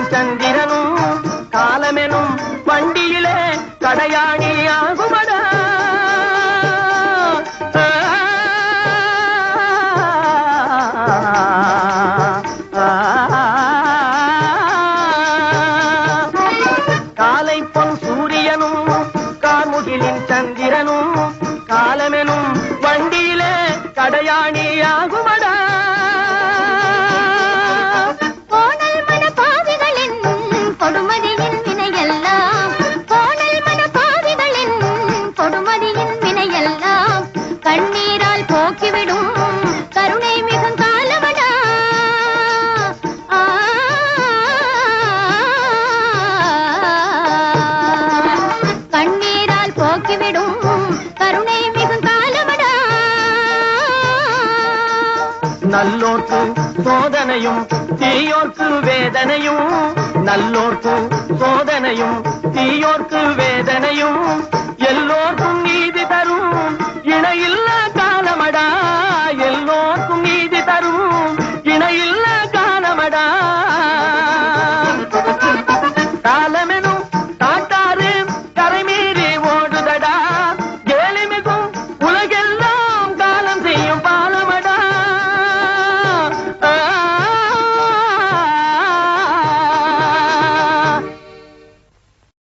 சந்திரனும் காலமெனும் வண்டியிலே கடையாணி ஆகுமடா காலை பொன் சூரியனும் கார்முகிலின் சந்திரனும் காலமெனும் வண்டியிலே கடையாணி ஆகுமடா கோணல் மன பாவிகளின் கொடுமதியின் வினையெல்லாம் கோணல் மன பாவிகளின் கொடுமதியின் வினையெல்லாம் கண்ணீரால் போக்கிவிடும் கருணை மிகும் காலமடா ஆ, கண்ணீரால் போக்கிவிடும் கருணை மிகும் காலமடா நல்லோர்க்கு சோதனையும் தீயோர்க்கு வேதனையும் நல்லோர்க்கு சோதனையும் தீயோர்க்கு வேதனையும் எல்லோர்க்கும் நீதி தரும்